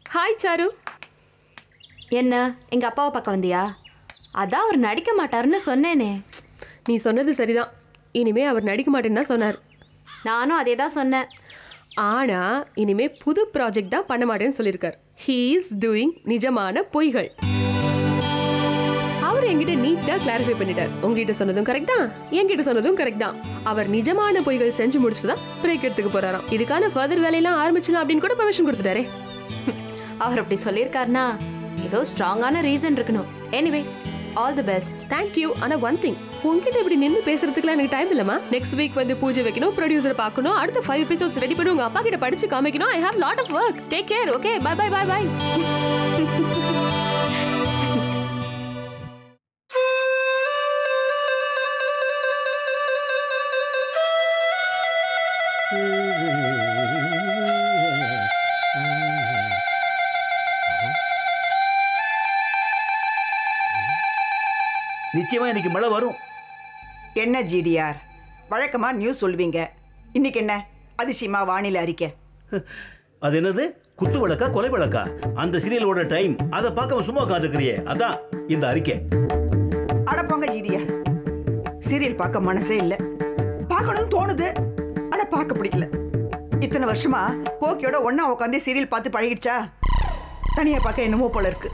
Hi sir என்ன எங்க அப்பாவை பார்க்க வந்தியா அதான் அவர் நடிக்க மாட்டாருன்னு சொன்னேனே நீ சொன்னது சரிதான் இனிமே அவர் நடிக்க மாட்டேன்னு தான் சொன்னார் நானும் அதே தான் சொன்னேன் ஆனா இனிமே புது ப்ராஜெக்ட் தான் பண்ண மாட்டேன்னு சொல்லியிருக்கார் ஹீ இஸ் டூயிங் நிஜமான பொய்கள் அவர் என்கிட்ட நீட்டா கிளாரிஃபை பண்ணிட்டார் உங்ககிட்ட சொன்னதும் கரெக்ட் தான் என்கிட்ட சொன்னதும் கரெக்ட் தான் அவர் நிஜமான பொய்கள் செஞ்சு முடிச்சுட்டு தான் பிரேக் எடுத்துக்க போறாராம் இதுக்கான ஃபர்தர் வேலையெல்லாம் ஆரம்பிச்சலாம் அப்படின்னு கூட பெர்மிஷன் கொடுத்துட்டாரே அவர் அப்படி சொல்லியிருக்காருனா ஏதோ ஸ்ட்ராங்கான ரீசன் இருக்கணும் anyway all the best thank you ஆனா ஒன் திங் உங்ககிட்ட இப்படி நின்று பேசுறதுக்குலாம் எனக்கு டைம் இல்லமா நெக்ஸ்ட் வீக் வந்து பூஜை வைக்கணும் ப்ரொடியூசர் பார்க்கணும் அடுத்த ஃபைவ் எபிசோட்ஸ் ரெடி பண்ணி உங்க அப்பா கிட்ட படிச்சு காமிக்கணும் I have lot of work take care okay bye bye bye bye நிச்சயமா இன்னைக்கு மழை வரும் என்ன ஜிடிஆர் வழக்கமா நியூஸ் சொல்லுவீங்க இன்னைக்கு என்ன அதிசயமா வானிலை அறிக்கை அது என்னது குத்து வழக்கா கொலை வழக்கா அந்த சீரியலோட டைம் அதை பார்க்க சும்மா காத்துக்கிறியே அதான் இந்த அறிக்கை அடப்பாங்க ஜிடிஆர் சீரியல் பார்க்க மனசே இல்ல பார்க்கணும்னு தோணுது ஆனா பார்க்க பிடிக்கல இத்தனை வருஷமா கோக்கியோட ஒண்ணா உட்காந்து சீரியல் பார்த்து பழகிடுச்சா தனியா பார்க்க என்னமோ போல இருக்கு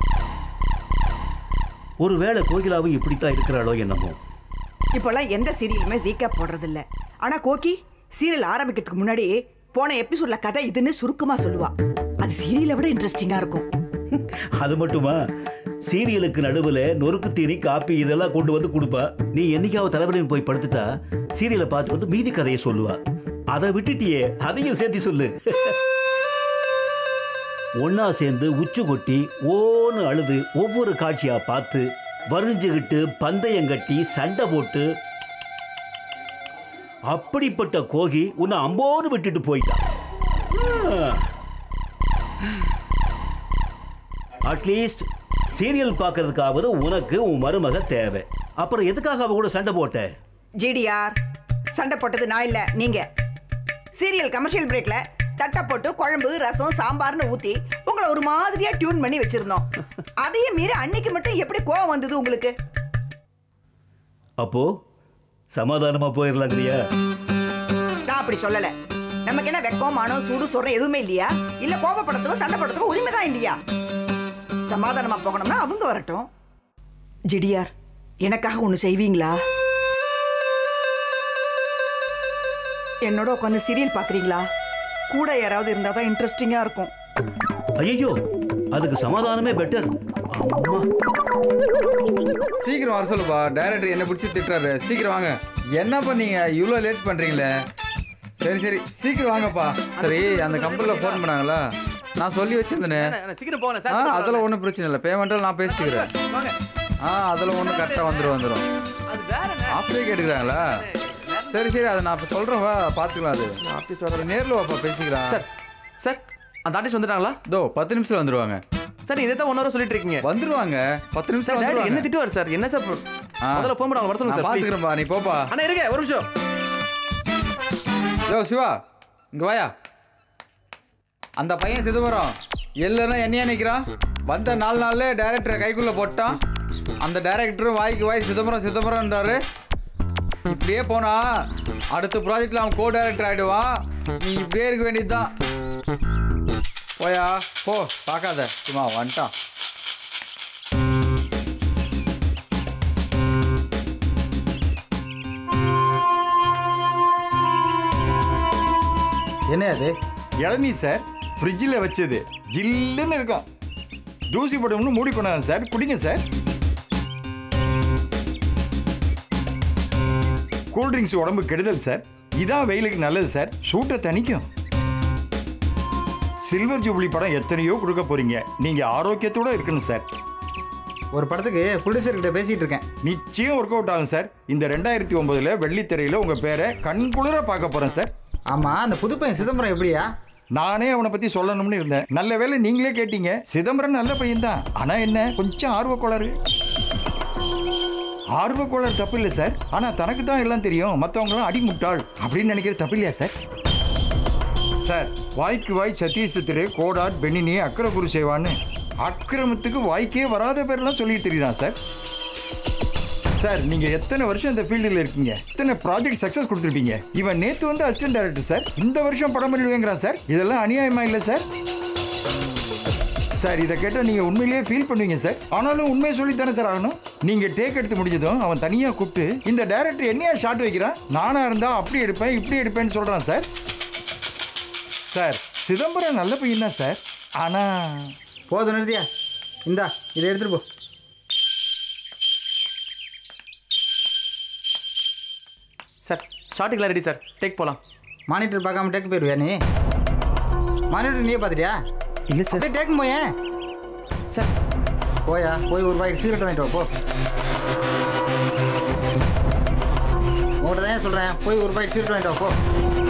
ஒருவேளை கோகிலாவும் இப்படித்தான் இருக்கிறாளோ என்னமோ இப்போல்லாம் எந்த சீரியலுமே ரீகேப் போடுறதில்ல ஆனா கோக்கி சீரியல் ஆரம்பிக்கிறதுக்கு முன்னாடி போன எபிசோட்ல கதை இதுன்னு சுருக்கமா சொல்லுவா அது சீரியலை விட இன்ட்ரெஸ்டிங்கா இருக்கும் அது மட்டுமா சீரியலுக்கு நடுவுல நொறுக்கு தீனி காப்பி இதெல்லாம் கொண்டு வந்து கொடுப்பா நீ என்னைக்காவது தலைவலின்னு போய் படுத்துட்டா சீரியலை பார்த்து வந்து மீதி கதையை சொல்லுவா அதை விட்டுட்டியே அதையும் சேர்த்து சொல்லு ஒன்னா சேர்ந்து உச்சு கொட்டி ஓன்னு அழுது ஒவ்வொரு காட்சியா பார்த்து வரிஞ்சுக்கிட்டு பந்தயம் கட்டி சண்டை போட்டு அப்படிப்பட்ட கோகி உன்னை அம்போன்னு விட்டுட்டு போயிட்டான் அட்லீஸ்ட் சீரியல் பார்க்கறதுக்காவது உனக்கு உன் மருமக தேவை அப்புறம் எதுக்காக அவ கூட சண்டை போட்ட ஜிடிஆர் சண்டை போட்டது நான் இல்ல நீங்க சீரியல் கமர்ஷியல் பிரேக்ல தட்டை போட்டு குழம்பு ரசம் சாம்பார்னு ஊத்தி உங்களை ஒரு மாதிரியா டியூன் பண்ணி வச்சிருந்தோம் அதையும் மீறி அன்னைக்கு மட்டும் எப்படி கோவம் வந்தது உங்களுக்கு அப்போ சமாதானமா போயிடலாங்கிறியா நான் அப்படி சொல்லல நமக்கு என்ன வெக்கம் மானம் சூடு சொல்ற எதுவுமே இல்லையா இல்ல கோபப்படுறதுக்கும் சண்டை போடுறதுக்கும் உரிமை தான் இல்லையா சமாதானமா போகணும்னா அவங்க வரட்டும் ஜிடிஆர் எனக்காக ஒண்ணு செய்வீங்களா என்னோட உட்காந்து சீரியல் பாக்குறீங்களா கூட யாராவது இருந்தா தான் இன்ட்ரெஸ்டிங்கா இருக்கும் ஐயோ அதுக்கு சமாதானமே பெட்டர் அம்மா சீக்கிரம் வர சொல்லுப்பா டைரக்டர் என்ன பிடிச்சி திட்டுறாரு சீக்கிரம் வாங்க என்ன பண்ணீங்க இவ்வளோ லேட் பண்றீங்களே சரி சரி சீக்கிரம் வாங்கப்பா சரி அந்த கம்பெனியில் ஃபோன் பண்ணாங்களா நான் சொல்லி வச்சிருந்தேனே சீக்கிரம் போங்க ஆ அதெல்லாம் ஒன்றும் பிரச்சனை இல்லை பேமெண்ட்டில் நான் பேசிக்கிறேன் வாங்க ஆ அதில் ஒன்றும் கரெக்டாக வந்துடும் வந்துடும் அது வேற ஆஃப்டே கேட்டுக்கிறாங்களா சரி சரி அதை நான் இப்போ சொல்கிறேன் வா பார்த்துக்கலாம் அது ஆர்டிஸ்ட் வர நேரில் வாப்பா பேசிக்கலாம் சார் சார் அந்த ஆர்டிஸ்ட் வந்துட்டாங்களா தோ பத்து நிமிஷம் வந்துருவாங்க சார் இதை தான் ஒன் ஹவர் சொல்லிட்டு இருக்கீங்க வந்துருவாங்க பத்து நிமிஷம் சார் டேடி என்ன வந்துருவாங்க திட்டுவார் சார் என்ன சார் ஆ. முதல்ல ஃபோன் பண்ண வர சொல்லுங்க நான் சார் please. பார்த்துக்கிறேன்ப்பா நீ போப்பா அண்ணா இருங்க ஒரு நிமிஷம் யோ சிவா இங்க வாயா அந்த பையன் சிதம்பரம் இல்லைன்னா என்னையா நிற்கிறான் வந்த நாலு நாள்ல டைரக்டரை கைக்குள்ள போட்டான் அந்த டைரக்டரும் வாய்க்கு வாய் சிதம்பரம் சிதம்பரம்ன்றாரு இப்படியே போனா அடுத்த ப்ராஜெக்ட்ல அவன் கோ டைரக்டர் ஆயிடுவான் நீ இப்படியே இருக்க வேண்டியதுதான் போயா போ பார்க்காத சும்மா வந்துட்டான் என்ன அது இளநீ சார் ஃப்ரிட்ஜில் வச்சது ஜில்லுன்னு இருக்கும் தூசி படும்னு மூடி கொண்டாங்க சார் குடிங்க சார் கூல்ட்ரிங்க்ஸ் உடம்பு கெடுதல் சார் இதான் வெயிலுக்கு நல்லது சார் சூட்டை தணிக்கும் சில்வர் ஜூப்ளி படம் எத்தனையோ கொடுக்க போறீங்க நீங்க ஆரோக்கியத்தோட இருக்கணும் சார் ஒரு படத்துக்கு ப்ரொடியூசர் கிட்ட பேசிட்டு இருக்கேன் நிச்சயம் ஒர்க் அவுட் ஆகும் சார் இந்த ரெண்டாயிரத்தி ஒன்பதுல வெள்ளித்திரையில உங்க பேரை கண்குளிர பார்க்க போறேன் சார் ஆமா அந்த புது பையன் சிதம்பரம் எப்படியா நானே அவனை பத்தி சொல்லணும்னு இருந்தேன் நல்ல வேளை நீங்களே கேட்டீங்க சிதம்பரம் நல்ல பையன்தான் ஆனா என்ன கொஞ்சம் ஆர்வக்கோளாறு ஆர்வக்கோளாறு தப்பு இல்லை சார் ஆனா தனக்கு தான் எல்லாம் தெரியும் மற்றவங்களாம் அடிமுட்டாள் அப்படின்னு நினைக்கிற தப்பு இல்லையா சார் சார் வாய்க்கு வாய் சத்தீசத்திரே கோடார் பெண்ணினி அக்கரகுரு செய்வான்னு அக்கிரமத்துக்கு வாய்க்கே வராத பேர்லாம் சொல்லிட்டு தெரியுறான் சார் சார் நீங்க எத்தனை வருஷம் இந்த ஃபீல்டில் இருக்கீங்க எத்தனை ப்ராஜெக்ட் சக்ஸஸ் கொடுத்துருப்பீங்க இவன் நேத்து வந்து அசிஸ்டன்ட் டைரக்டர் சார் இந்த வருஷம் படம் பண்ணிடுவேங்கிறான் சார் இதெல்லாம் அநியாயமா இல்லை சார் சார் இதை கேட்டால் நீங்கள் உண்மையிலேயே ஃபீல் பண்ணுவீங்க சார் ஆனாலும் உண்மையை சொல்லித்தானே சார் ஆகணும் நீங்கள் டேக் எடுத்து முடிஞ்சதும் அவன் தனியாக கூப்பிட்டு இந்த டைரக்டர் என்னையா ஷாட் வைக்கிறான் நானாக இருந்தால் அப்படி எடுப்பேன் இப்படி எடுப்பேன்னு சொல்கிறான் சார் சார் சிதம்பரம் நல்ல பையன் தான் சார் ஆனால் போதும் நிறுத்தியா இந்தா இதை எடுத்துட்டு போ சார் ஷார்ட்டுக்கெல்லாம் ரெடி சார் டேக் போகலாம் மானிட்டர் பார்க்காம டேக் போயிடுவியா நீ மானிட்டர் நீயே பார்த்துட்டியா இல்லை சார் அப்படியே டேக் போயேன் சார் போயா போய் ஒரு பாக்கெட் சீரட் வாங்கிட்டு வா போ உங்கள்கிட்ட தான் சொல்கிறேன் போய் ஒரு பாக்கெட் சீரட் வாங்கிட்டு வா போ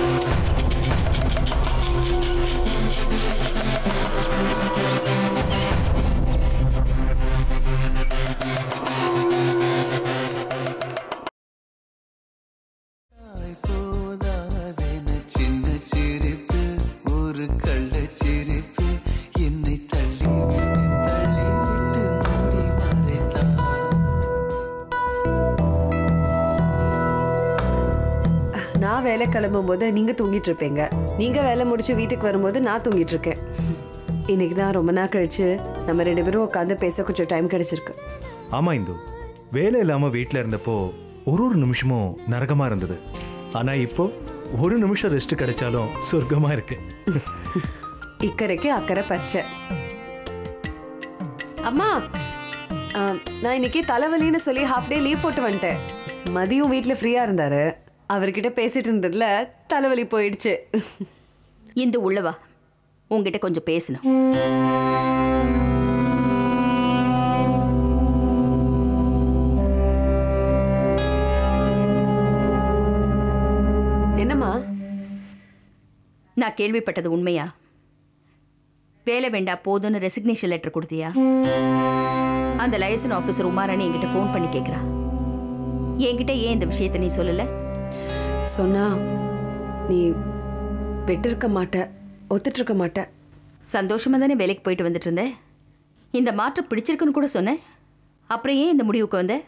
போதாதென சின்ன சிரிப்பு ஒரு கள்ள சிரிப்பு என்னை தள்ளி விட்டு தள்ளி விட்டு மூடி மறைத்தான் நான் வேலை கிளம்பும் போது நீங்க தூங்கிட்டு இருப்பீங்க நீங்க வேலை முடிச்சு வீட்டுக்கு வரும்போது நான் தூங்கிட்டு இருக்கேன் இன்னைக்கு தான் ரொம்ப நாள் கழிச்சு நம்ம ரெண்டு பேரும் உட்காந்து பேச கொஞ்சம் டைம் கிடைச்சிருக்கு ஆமா இந்து வேலை இல்லாம வீட்டில் இருந்தப்போ ஒரு ஒரு நிமிஷமும் நரகமா இருந்தது ஆனா இப்போ ஒரு நிமிஷம் ரெஸ்ட் கிடைச்சாலும் சொர்க்கமா இருக்கு இக்கரைக்கு அக்கறை பச்சை அம்மா ஆ, நான் இன்னைக்கு தலைவலின்னு சொல்லி ஹாஃப் டே லீவ் போட்டு வந்துட்டேன் மதியம் வீட்டில் ஃப்ரீயா இருந்தாரு அவர்கிட்ட பேசிட்டு இருந்ததுல தலைவலி போயிடுச்சு இந்து உள்ளவா உங்ககிட்ட கொஞ்சம் பேசணும் என்னம்மா நான் கேள்விப்பட்டது உண்மையா வேலை வேண்டா போதும்னு ரெசிக்னேஷன் லெட்டர் கொடுத்தியா அந்த லைசன் ஆஃபீஸர் உமாராணி என்கிட்ட ஃபோன் பண்ணி கேட்குறா என்கிட்ட ஏன் இந்த விஷயத்தை நீ சொல்லல சொன்னா நீ விட்டிருக்க மாட்ட ஒத்துட்டு இருக்க மாட்ட சந்தோஷமா தானே வேலைக்கு போயிட்டு வந்துட்டு இருந்தேன் இந்த மாற்றம் பிடிச்சிருக்குன்னு கூட சொன்னேன் அப்புறம் ஏன் இந்த முடிவுக்கு வந்த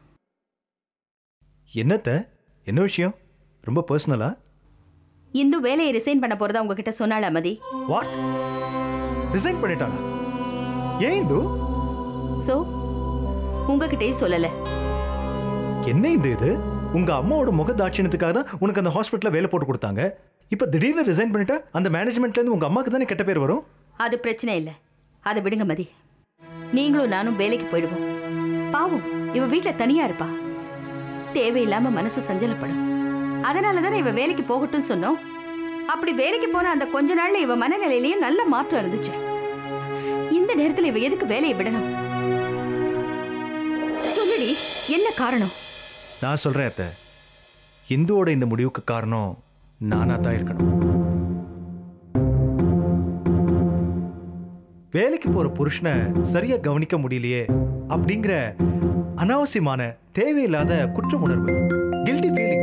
என்னத்த என்ன விஷயம் ரொம்ப பர்சனலா இந்து வேலையை ரிசைன் பண்ண போறதா உங்ககிட்ட சொன்னாள் மதி வாட் ரிசைன் பண்ணிட்டாளா ஏன் இந்து சோ உங்ககிட்டயும் சொல்லல என்ன இந்த இது உங்க அம்மாவோட முக தாட்சியத்துக்காக தான் உனக்கு அந்த ஹாஸ்பிட்டல்ல வேலை போட்டு கொடுத்தாங்க இப்ப திடீர்னு ரிசைன் பண்ணிட்டா அந்த மேனேஜ்மெண்ட்ல இருந்து உங்க அம்மாக்கு தானே கெட்ட பேர் வரும் அது பிரச்சனை இல்லை அதை விடுங்க மதி நீங்களும் நானும் வேலைக்கு போயிடுவோம் பாவம் இவ வீட்ல தனியா இருப்பா தேவையில்லாம மனசு சஞ்சலப்படும் அதனால தானே இவ வேலைக்கு போகட்டும் சொன்னோம் அப்படி வேலைக்கு போன அந்த கொஞ்ச நாள்ல இவ மனநிலையிலயும் நல்ல மாற்றம் இருந்துச்சு இந்த நேரத்துல இவ எதுக்கு வேலையை விடணும் சொல்லுடி என்ன காரணம் நான் சொல்றேன் அத்தை இந்துவோட இந்த முடிவுக்கு காரணம் நானா தான் இருக்கணும் வேலைக்கு போற புருஷனை சரியா கவனிக்க முடியலையே அப்படிங்கிற அனாவசியமான தேவையில்லாத குற்ற உணர்வு கில்ட்டி ஃபீலிங்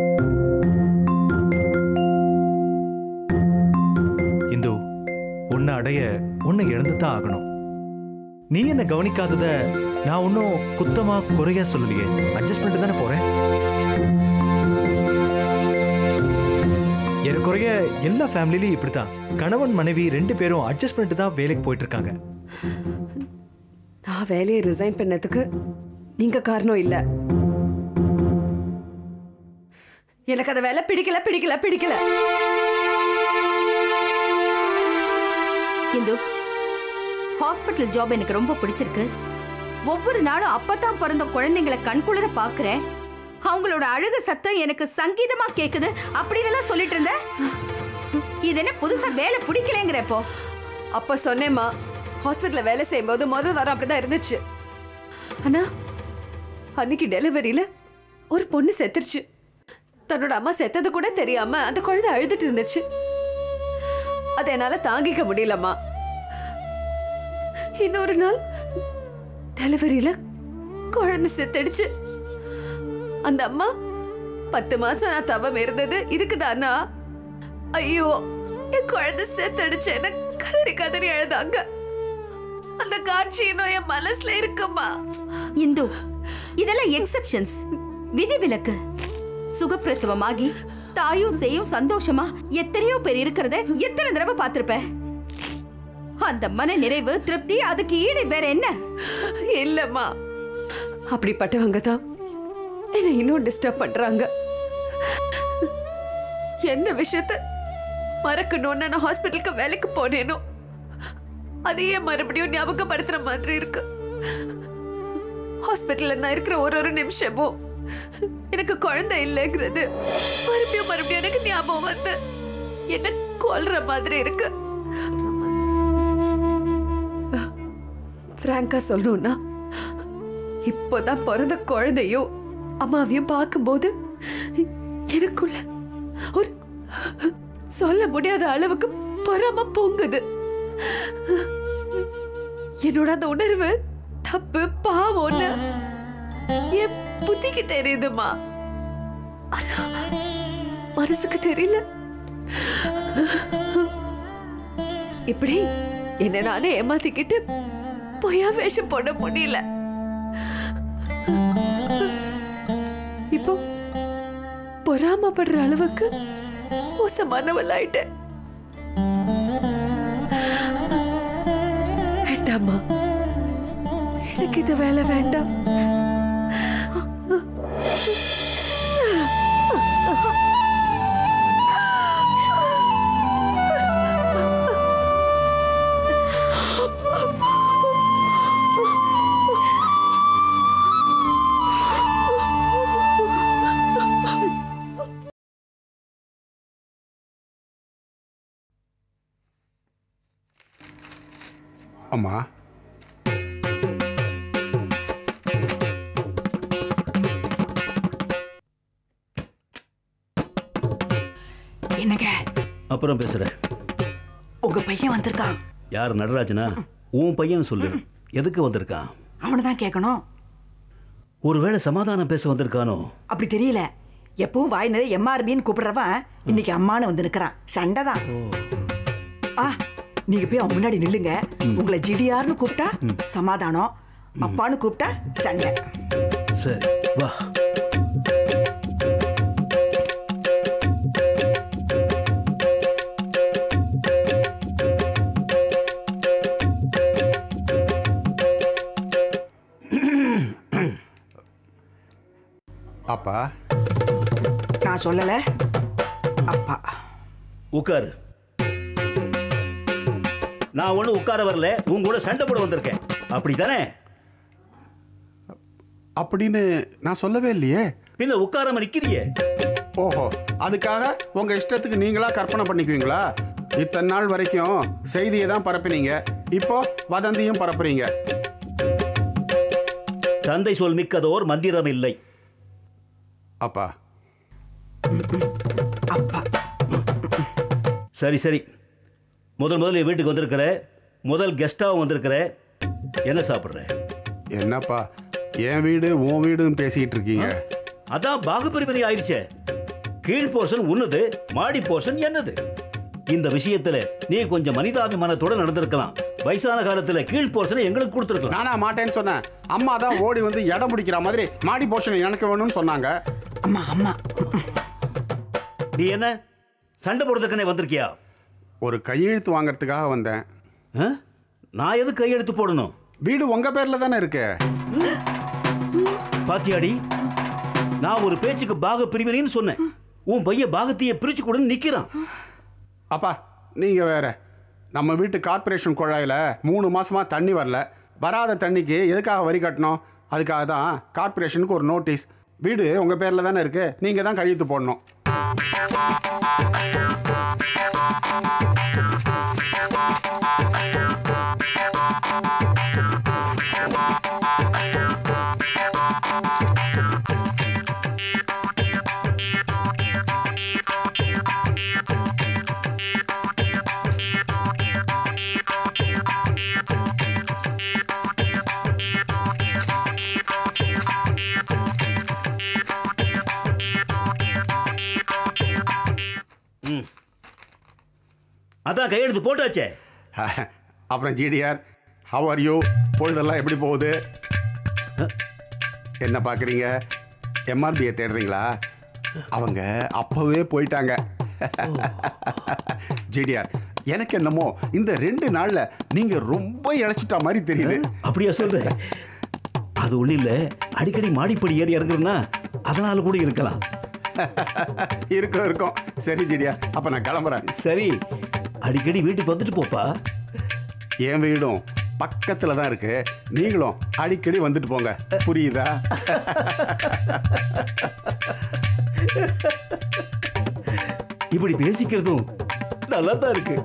இந்து உன்னை அடைய உன்னை இழந்து தான் ஆகணும் நீ என்ன கவனிக்காதத நான் ஒன்றும் குத்தமா குறையா சொல்லலையே அட்ஜஸ்ட் பண்ணிட்டு தானே போறேன் ஏறக்குறைய எல்லா ஃபேமிலிலையும் இப்படித்தான் கணவன் மனைவி ரெண்டு பேரும் அட்ஜஸ்ட் பண்ணிட்டு தான் வேலைக்கு போயிட்டு இருக்காங்க நான் வேலையை ரிசைன் பண்ணதுக்கு நீங்க காரணம் இல்ல எனக்கு அந்த வேலை பிடிக்கல பிடிக்கல பிடிக்கல இந்து ஹாஸ்பிட்டல் ஜாப் எனக்கு ரொம்ப பிடிச்சிருக்கு ஒவ்வொரு நாளும் அப்பதான் பிறந்த குழந்தைங்களை கண்குளிர பாக்குறேன் அவங்களோட அழகு சத்தம் எனக்கு சங்கீதமா கேக்குது அப்படின்னு எல்லாம் சொல்லிட்டு இருந்த இது என்ன புதுசா வேலை பிடிக்கலங்கிற இப்போ அப்ப சொன்னேம்மா ஹாஸ்பிட்டல்ல வேலை செய்யும்போது முதல் வாரம் அப்படிதான் இருந்துச்சு ஆனா அன்னைக்கு டெலிவரியில ஒரு பொண்ணு செத்துருச்சு தன்னோட அம்மா செத்தது கூட தெரியாம அந்த குழந்தை அழுதுட்டு இருந்துச்சு அதை என்னால தாங்கிக்க முடியலம்மா இன்னொரு நாள் டெலிவரியில குழந்தை செத்துடுச்சு அந்த அம்மா பத்து மாசம் நான் தவம் இருந்தது இதுக்கு தானா ஐயோ என் குழந்தை செத்தடிச்சேன்னு கதறி கதறி அழுதாங்க அந்த காட்சி இன்னும் என் மனசுல இருக்குமா இந்து இதெல்லாம் எக்ஸெப்ஷன்ஸ் விதிவிலக்கு சுகப்பிரசவமாகி தாயும் சேயும் சந்தோஷமா எத்தனையோ பேர் இருக்கிறத எத்தனை தடவை பார்த்திருப்ப அந்த மன நிறைவு திருப்தி அதுக்கு ஈடு வேற என்ன இல்லம்மா அப்படிப்பட்டவங்க தான் என்னை இன்னும் டிஸ்டர்ப் பண்றாங்க எந்த விஷயத்த மறக்கணும்னு நான் ஹாஸ்பிட்டலுக்கு வேலைக்கு போனேனோ அதையே மறுபடியும் ஞாபகப்படுத்துற மாதிரி இருக்கு ஹாஸ்பிட்டல்ல நான் இருக்கிற ஒரு ஒரு நிமிஷமும் எனக்கு குழந்தை இல்லைங்கிறது மறுபடியும் மறுபடியும் எனக்கு ஞாபகம் வந்து என்ன கொல்ற மாதிரி இருக்கு பிராங்கா சொல்லணும்னா இப்போதான் பிறந்த குழந்தையும் அம்மாவையும் பார்க்கும்போது எனக்குள்ள ஒரு சொல்ல முடியாத அளவுக்கு பொறாம பொங்குது என்னோட அந்த உணர்வு தப்பு பாவம்னு என் புத்திக்கு தெரியுதுமா ஆனா மனசுக்கு தெரியல இப்படி என்ன நானே ஏமாத்திக்கிட்டு பொய்யா வேஷம் போட முடியல இப்போ பொறாமப்படுற அளவுக்கு மோசமானவள் ஆயிட்டேன் வேண்டாமா எனக்கு இந்த வேலை வேண்டாம் அம்மா என்னங்க அப்புறம் பேசுறேன் உங்க பையன் வந்திருக்கான் யார் நடராஜனா உன் பையன் சொல்லு எதுக்கு வந்திருக்கான் அவனை தான் கேட்கணும் ஒருவேளை சமாதானம் பேச வந்திருக்கானோ அப்படி தெரியல எப்பவும் வாய் நிறைய எம்ஆர்பின்னு கூப்பிடுறவன் இன்னைக்கு அம்மான்னு வந்து நிக்கிறான் சண்டை தான் ஆ நீங்க போய் அவன் முன்னாடி நில்லுங்க உங்களை ஜிடிஆர்னு கூப்பிட்டா சமாதானம் அப்பான்னு கூப்பிட்டா சண்டை சரி வா அப்பா நான் சொல்லல அப்பா உட்காரு நான் ஒன்றும் உட்கார வரல உன் கூட சண்டை போட வந்திருக்கேன் அப்படிதானே அப்படின்னு நான் சொல்லவே இல்லையே பின்ன உட்காராம நிக்கிறியே ஓஹோ அதுக்காக உங்க இஷ்டத்துக்கு நீங்களா கற்பனை பண்ணிக்குவீங்களா இத்தனை நாள் வரைக்கும் செய்தியை தான் பரப்பினீங்க இப்போ வதந்தியும் பரப்புறீங்க தந்தை சொல் மிக்கதோர் மந்திரம் இல்லை அப்பா சரி சரி முதல் முதல்ல என் வீட்டுக்கு வந்திருக்கிற முதல் கெஸ்டாகவும் வந்திருக்கிற என்ன சாப்பிட்ற என்னப்பா என் வீடு உன் வீடுன்னு பேசிக்கிட்டு இருக்கீங்க அதான் பாகுபிரிவினை ஆயிடுச்சே கீழ் போர்ஷன் உன்னது மாடி போர்ஷன் என்னது இந்த விஷயத்துல நீ கொஞ்சம் மனிதாபிமானத்தோட நடந்திருக்கலாம் வயசான காலத்துல கீழ் போர்ஷனை எங்களுக்கு கொடுத்துருக்கலாம் நானா மாட்டேன்னு சொன்னேன் அம்மா தான் ஓடி வந்து இடம் பிடிக்கிற மாதிரி மாடி போர்ஷன் எனக்கு வேணும்னு சொன்னாங்க அம்மா அம்மா நீ என்ன சண்டை போடுறதுக்குனே வந்திருக்கியா ஒரு கையெழுத்து வாங்குறதுக்காக வந்தேன் நான் எது கையெழுத்து போடணும் வீடு உங்க பேர்ல தானே இருக்கு பாத்தியாடி நான் ஒரு பேச்சுக்கு பாக பிரிவினைன்னு சொன்னேன் உன் பையன் பாகத்தையே பிரிச்சு கொடுன்னு நிக்கிறான் அப்பா நீங்க வேற நம்ம வீட்டு கார்ப்பரேஷன் குழாயில மூணு மாசமா தண்ணி வரல வராத தண்ணிக்கு எதுக்காக வரி கட்டணும் அதுக்காக தான் கார்ப்பரேஷனுக்கு ஒரு நோட்டீஸ் வீடு உங்க பேர்ல தானே இருக்கு நீங்க தான் கழித்து போடணும் அதான் கையெழுத்து போட்டாச்சே அப்புறம் ஜிடிஆர் ஹவ் ஆர் யூ பொழுதெல்லாம் எப்படி போகுது என்ன பார்க்குறீங்க எம்ஆர்பியை தேடுறீங்களா அவங்க அப்போவே போயிட்டாங்க ஜிடிஆர் எனக்கு என்னமோ இந்த ரெண்டு நாள்ல நீங்க ரொம்ப இழைச்சிட்ட மாதிரி தெரியுது அப்படியா சொல்ற அது ஒண்ணும் இல்ல அடிக்கடி மாடிப்படி ஏறி இறங்குறேன்னா அதனால கூட இருக்கலாம் இருக்கும் இருக்கும் சரி ஜிடிஆர் அப்ப நான் கிளம்புறேன் சரி அடிக்கடி வீட்டுக்கு வந்துட்டு போப்பா என் வீடும் பக்கத்துல தான் இருக்கு நீங்களும் அடிக்கடி வந்துட்டு போங்க புரியுதா இப்படி பேசிக்கிறதும் நல்லா தான் இருக்கு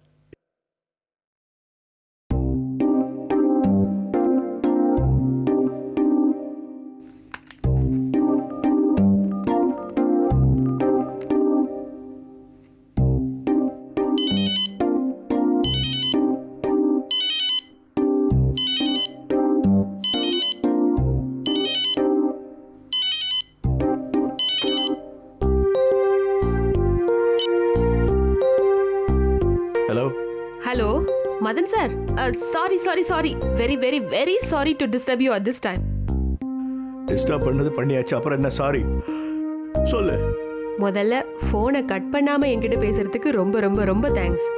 hello hello Madan sir sorry sorry sorry very very very sorry to disturb you at this time disturb பண்ணது பண்ணியாச்சு அப்புறம் என்ன சாரி சொல்லு முதல்ல ஃபோனை கட் பண்ணாம என்கிட்ட பேசுறதுக்கு ரொம்ப ரொம்ப ரொம்ப தேங்க்ஸ்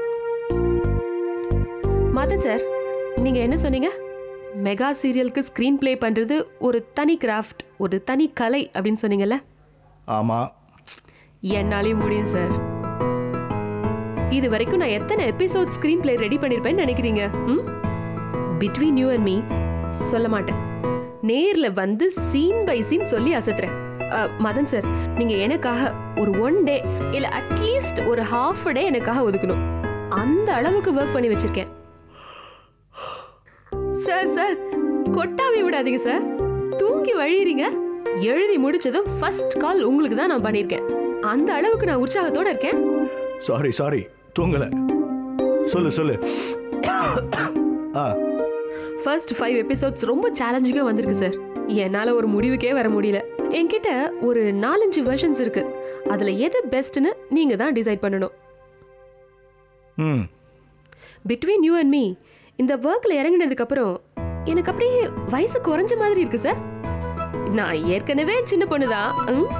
மதன் சார் நீங்க என்ன சொன்னீங்க மெகா சீரியலுக்கு ஸ்க்ரீன் ப்ளே பண்றது ஒரு தனி கிராஃப்ட் ஒரு தனி கலை அப்படின்னு சொன்னீங்கல்ல ஆமா என்னாலையும் முடியும் சார் இது வரைக்கும் நான் எத்தனை எபிசோட் ஸ்க்ரீன் ப்ளே ரெடி பண்ணிருப்பேன்னு நினைக்கிறீங்க ம் பிட்வீன் யூ அண்ட் மீ சொல்ல மாட்டேன் நேர்ல வந்து சீன் பை சீன் சொல்லி அசத்துறேன் அஹ், மதன் சார் நீங்க எனக்காக ஒரு ஒன் டே இல்ல அட்லீஸ்ட் ஒரு ஹாஃப் டே எனக்காக ஒதுக்கணும் அந்த அளவுக்கு ஒர்க் பண்ணி வச்சிருக்கேன் சார் சார் கொட்டாவி விடாதீங்க சார் தூங்கி வழியிறீங்க எழுதி முடிச்சதும் ஃபர்ஸ்ட் கால் உங்களுக்கு தான் நான் பண்ணியிருக்கேன் அந்த அளவுக்கு நான் உற்சாகத்தோட இருக்கேன் சாரி சாரி தூங்கல சொல்லு சொல்லு ஆ ஃபர்ஸ்ட் ஃபைவ் எபிசோட்ஸ் ரொம்ப சேலஞ்சிங்காக வந்திருக்கு சார் என்னால் ஒரு முடிவுக்கே வர முடியல என்கிட்ட ஒரு நாலஞ்சு வெர்ஷன்ஸ் இருக்கு அதில் எது பெஸ்ட்னு நீங்கள் தான் டிசைட் பண்ணணும் ம் பிட்வீன் யூ அண்ட் மீ இந்த ஒர்க்கில் இறங்கினதுக்கப்புறம் எனக்கு அப்படியே வயசு குறைஞ்ச மாதிரி இருக்கு சார் நான் ஏற்கனவே சின்ன பொண்ணு தான்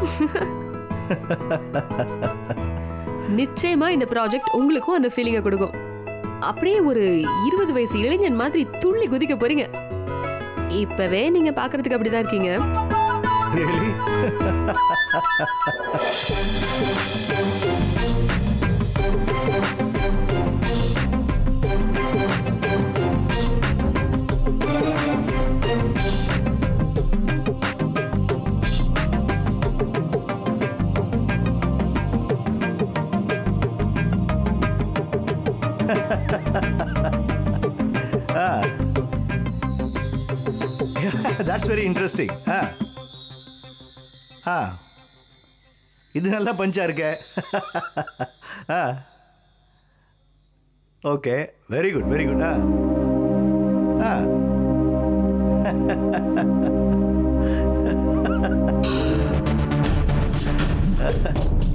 நிச்சயமா இந்த ப்ராஜெக்ட் உங்களுக்கும் அந்த ஃபீலிங்கை கொடுக்கும் அப்படியே ஒரு இருபது வயசு இளைஞன் மாதிரி துள்ளி குதிக்க போறீங்க இப்பவே நீங்க பாக்குறதுக்கு அப்படிதான் இருக்கீங்க ரியலி தட்ஸ் வெரி இன்ட்ரெஸ்டிங் ஆ ஆ இது நல்லா பஞ்சா இருக்க ஆ okay very good very good ஆ ஆ